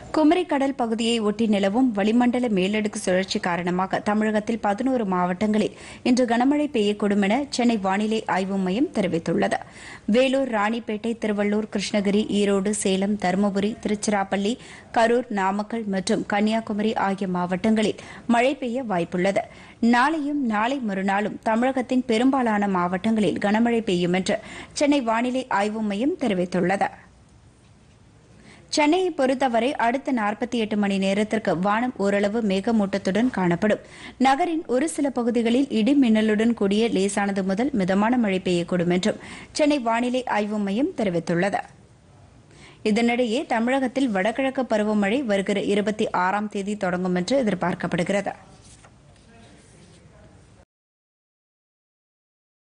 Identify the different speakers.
Speaker 1: குமரி கடல் பகுதியை ஒட்டி நிலவும் வளிமண்டல மேலடுக்கு சுழற்சி காரணமாக தமிழகத்தில் பதினோரு மாவட்டங்களில் இன்று கனமழை பெய்யக்கூடும் என சென்னை வானிலை ஆய்வு மையம் தெரிவித்துள்ளது வேலூர் ராணிப்பேட்டை திருவள்ளூர் கிருஷ்ணகிரி ஈரோடு சேலம் தருமபுரி திருச்சிராப்பள்ளி கரூர் நாமக்கல் மற்றும் கன்னியாகுமரி ஆகிய மாவட்டங்களில் மழை பெய்ய வாய்ப்புள்ளது நாளையும் நாளை மறுநாளும் தமிழகத்தின் பெரும்பாலான மாவட்டங்களில் கனமழை பெய்யும் என்று சென்னை வானிலை ஆய்வு மையம் தெரிவித்துள்ளது சென்னையை பொறுத்தவரை அடுத்த நாற்பத்தி எட்டு மணி நேரத்திற்கு வானம் ஓரளவு மேகமூட்டத்துடன் காணப்படும் நகரின் ஒரு சில பகுதிகளில் இடி மின்னலுடன் கூடிய லேசானது முதல் மிதமான மழை பெய்யக்கூடும் என்றும் சென்னை வானிலை ஆய்வு மையம் தெரிவித்துள்ளது இதனிடையே தமிழகத்தில் வடகிழக்கு பருவமழை வருகிற இருபத்தி ஆறாம் தேதி தொடங்கும் என்று எதிர்பார்க்கப்படுகிறது